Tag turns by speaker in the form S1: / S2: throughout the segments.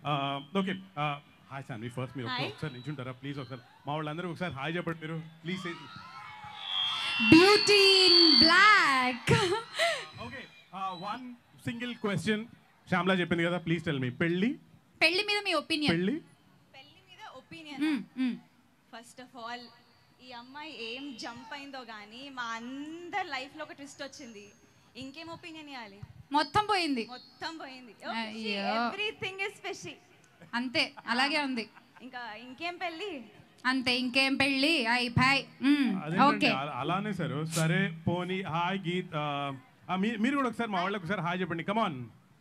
S1: Okay hi sir మీ first మీరు
S2: Hi.
S1: ఒకసారి నిల్చుంటారా ప్లీజ్ ఒకసారి మా వాళ్ళందరూ ఒకసారి హాయ్ చెప్పండి మీరు please
S2: beauty in black
S1: okay one single question Shyamala చెప్పింది కదా ప్లీజ్ టెల్ మీ పెళ్ళి
S2: పెళ్లి మీద మీ ఒపీనియన్
S1: పెళ్ళి
S3: పెళ్లి మీద opinion
S2: Hmm,
S3: first of all ఈ అమ్మాయి ఏం జంప్ అయిందో కానీ మా అందరి లైఫ్ లో ఒక ట్విస్ట్ వచ్చింది ఇంకేం ఒపీనియన్ ఇవ్వాలి
S2: మొత్తం పోయింది
S3: మొత్తం పోయింది
S2: అయ్యో.
S3: ఎవ్రీథింగ్ ఇస్ స్పెషల్
S2: అంతే అలాగే ఉంది
S3: ఇంకా ఇంకేం పెళ్ళి
S2: అంతే ఇంకేం పెళ్ళి అయి భాయ్
S1: అదేంటండి,
S2: ఓకే
S1: అలా- అలానే సార్ సరే పోనీ హాయ్ గీత్ ఆ, ఆ, మీ- మీరు కూడా ఒకసారి మా వాళ్ళకి ఒకసారి హాయ్ చెప్పండి కమాన్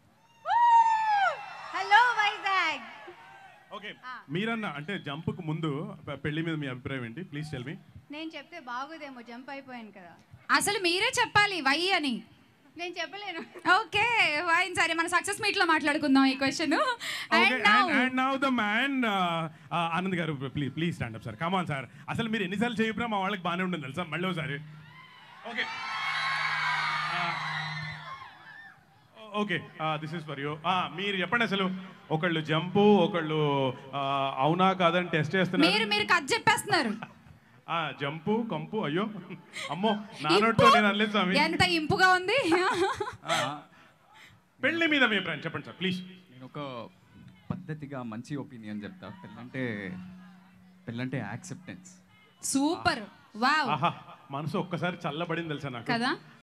S3: హలో వైజాగ్
S1: ఓకే మీరన్నా అంటే జంప్కు ముందు పె- పెళ్లి మీద మీ అభిప్రాయం ఏంటి ప్లీజ్ టెల్ మీ
S4: నేను చెప్తే బాగోదేమో జంప్ అయిపోయాను కదా
S2: అసలు మీరే చెప్పాలి వై అని
S4: నేను చెప్పలేను
S2: ఓకే ఫైన్ సరే మన సక్సెస్ మీట్ లో మాట్లాడుకుందాం ఈ question
S1: okay
S2: and now
S1: and now the man Anand garu please please stand up sir come on sir అసలు మీరు ఎన్నిసార్లు చెప్పినా మా వాళ్ళకి బాగానే ఉంటుంది తెలుసా మళ్ళీ ఒకసారి okay okay this is for you మీరు చెప్పండి అసలు ఒకళ్ళు జంపు ఒకళ్ళు ఆ, అవునా కాదని టెస్ట్
S2: మీరు
S1: చేస్తున్నారు
S2: మీరు కథ చెప్పేస్తున్నారు
S1: ఆ, జంపు కంపు అయ్యో అమ్మో నానోట్లో
S2: ఇంపు?
S1: నేను అనలేదు స్వామి
S2: ఎంత ఇంపుగా ఉంది
S1: పెళ్లి మీద మీ అభిప్రాయం చెప్పండి సార్ ప్లీజ్
S5: నేను ఒక పద్ధతిగా మంచి ఒపీనియన్ చెప్తా పెళ్ళంటే పెళ్ళంటే యాక్సెప్టెన్స్
S2: సూపర్ వావ్
S1: ఆహా మనసు ఒక్కసారి చల్లబడింది తెలుసా నాకు
S2: కదా?